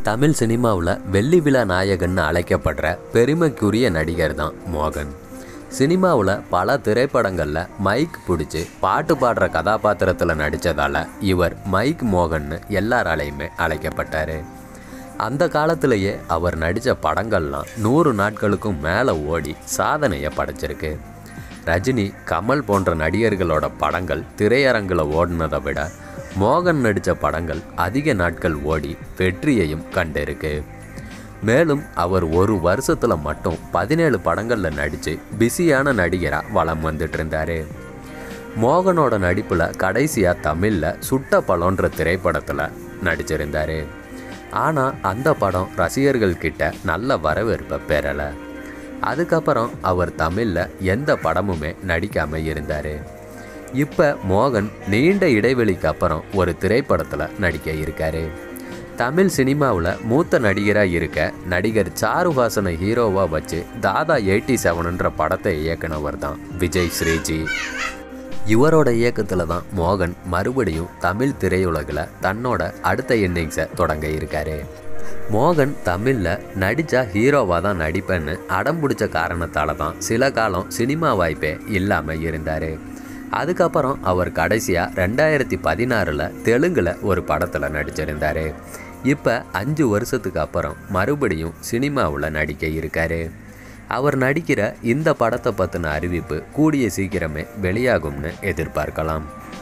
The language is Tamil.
தமிழ் சினிமாவில் வெள்ளி விழா நாயகன்னு அழைக்கப்படுற பெருமைக்குரிய நடிகர் தான் மோகன் சினிமாவில் பல திரைப்படங்களில் மைக் பிடிச்சி பாட்டு பாடுற கதாபாத்திரத்தில் நடித்ததால் இவர் மைக் மோகன்னு எல்லாராலையுமே அழைக்கப்பட்டார் அந்த காலத்திலேயே அவர் நடித்த படங்கள்லாம் நூறு நாட்களுக்கும் மேலே ஓடி சாதனையை படைச்சிருக்கு ரஜினி கமல் போன்ற நடிகர்களோட படங்கள் திரையரங்கில் ஓடினதை விட மோகன் நடித்த படங்கள் அதிக நாட்கள் ஓடி வெற்றியையும் கண்டிருக்கு மேலும் அவர் ஒரு வருஷத்தில் மட்டும் பதினேழு படங்களில் நடித்து பிஸியான நடிகராக வலம் வந்துட்டு இருந்தார் மோகனோட நடிப்பில் கடைசியாக தமிழில் சுட்ட பழம்ன்ற திரைப்படத்தில் நடிச்சிருந்தார் ஆனால் அந்த படம் ரசிகர்கள் கிட்ட நல்ல வரவேற்பை பெறலை அதுக்கப்புறம் அவர் தமிழில் எந்த படமுமே நடிக்காமல் இருந்தார் இப்போ மோகன் நீண்ட இடைவெளிக்கு அப்புறம் ஒரு திரைப்படத்தில் நடிக்க இருக்காரு தமிழ் சினிமாவில் மூத்த நடிகராக இருக்க நடிகர் சாருஹாசனை ஹீரோவாக வச்சு தாதா எயிட்டி செவனுன்ற படத்தை இயக்குனவர் தான் விஜய் ஸ்ரீஜி இவரோட இயக்கத்தில் தான் மோகன் மறுபடியும் தமிழ் திரையுலகில் தன்னோட அடுத்த இன்னிங்ஸை தொடங்க இருக்காரு மோகன் தமிழில் நடித்தா ஹீரோவாக தான் நடிப்பேன்னு அடம் பிடிச்ச காரணத்தால் தான் சில காலம் சினிமா வாய்ப்பே இல்லாமல் இருந்தார் அதுக்கப்புறம் அவர் கடைசியாக ரெண்டாயிரத்தி பதினாறில் தெலுங்கில் ஒரு படத்தில் நடிச்சிருந்தார் இப்போ அஞ்சு வருஷத்துக்கு அப்புறம் மறுபடியும் சினிமாவில் நடிக்க இருக்காரு அவர் நடிக்கிற இந்த படத்தை பற்றின அறிவிப்பு கூடிய சீக்கிரமே வெளியாகும்னு எதிர்பார்க்கலாம்